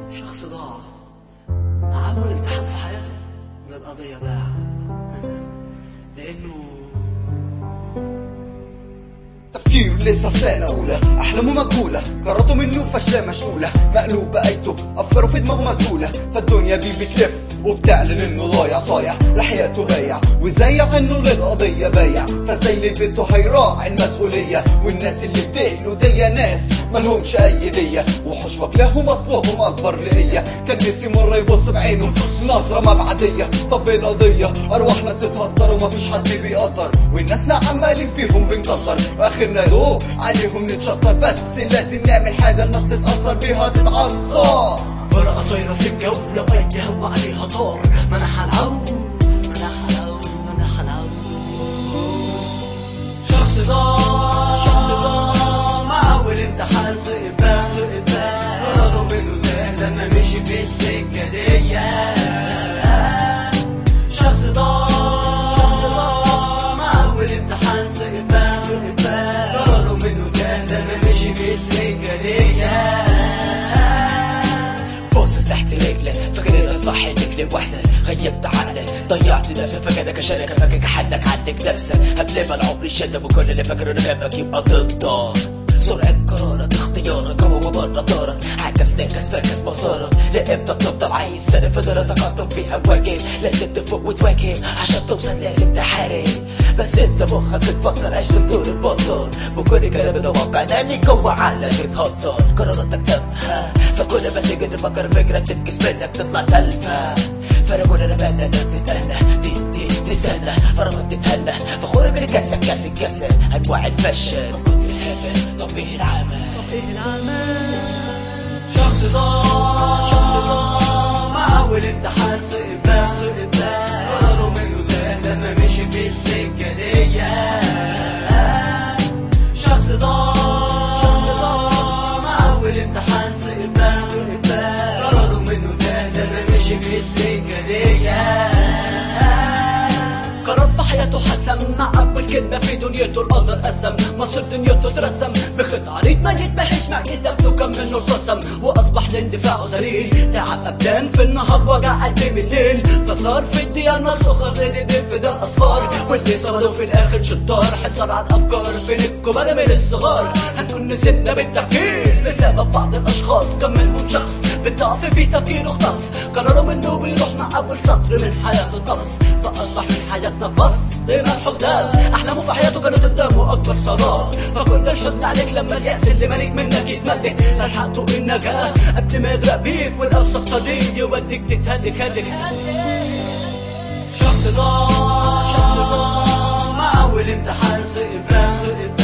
شخص ضاع مع أول امتحان في حياته من القضية باع لأنه تفكير لسه في سنة أولى أحلامه مجهولة قراراته منه فاشلة مشغولة مقلوب بقيته أفكاره في دماغه مسؤولة فالدنيا بيه بتلف وبتعلن انه ضايع صايع لحياته بايع وزيع انه للقضية بايع فازاي لبيته هيراعي المسؤولية والناس اللي بتقلوا دي ناس ملهمش اي دية وحوش واكلاهم اصلهم اكبر لقية كان نسي مرة يبص بعينه نظرة مبعدية طب ايه القضية ارواحنا بتتهدر ومفيش حد بيقدر والناس عمالين فيهم بنكتر واخرنا يدوب عليهم نتشطر بس لازم نعمل حاجة الناس تتأثر بيها تتعصر ورقة طايرة في الجو لو أي هوا عليها طار منح العون منح العون منح العون شخص ضاع شخص ضاع مع أول امتحان سقط بقى سقط بقى قرروا منه ده لما مشي في السكة دي شخص ضاع شخص ضاع مع أول امتحان سقط بقى سقط بقى قرروا منه ده لما مشي في السكة دي باصص تحت رجلك فاكر ان الصح انك لوحدك غيبت عقلك ضيعت نفسك فاكرك شارك فاكرك حلك عنك نفسك قبل ما العمر يشدك وكل اللي فاكره انه جنبك يبقى ضدك سرعة قرارك اختيارك جوه وبره دارك عكس ناكس فاكس مسارك لامتى تفضل عايز سنة فضل تقطب فيها واجب لازم تفوق وتواجه عشان توصل لازم تحارب بس انت مخك اتفصل عشت طول البطل وكل كلام ده واقع نامي جوه عقلك اتهطر قراراتك تافهة فكل ما تيجي تفكر فكرة تفكس منك تطلع تلفة فرقونا انا بنا انك تتهنى دي دي تستنى فرقت تتهنى فخور من كاسك كاسك كسر انواع الفشل من كتر الهبل طب ايه العمل شخص ضاع شخص ضاع مع أول امتحان سقط بقى سقط بقى قرروا منه ده لما مشي في السكة دي شخص ضاع شخص ضاع مع أول امتحان سقط بقى سقط بقى قرروا منه ده لما مشي في السكة دي قرار في حياته حسم مع أول كلمة في دنيته القدر قسم مصير دنيته اترسم بخط عريض ما يتمحش مع كتابته كم منه ارتسم وأصبح لاندفاعه ذليل تعب أبدان في النهار وجع قلبي بالليل فصار في الديانة سخر غير في ده الأصفار واللي صبروا في الآخر شطار حصار على الأفكار فين الكبار من الصغار هنكون نسيبنا بالتفكير بسبب بعض الأشخاص كم منهم شخص بالضعف في تفكيره اختص قرروا منه بيروح مع أول سطر من حياته اتقص فأصبح من حياتنا فص ملح وغداد أحلامه في حياته كانت قدامه أكبر سراب فكل الحزن عليك لما اليأس اللي مالك منك يتملك لحقته النجاة قبل ما يغرق بيك والأوسخ طريق يوديك تتهلك هلك شخص ضاع شخص ضاع مع أول امتحان سقط بقى سقط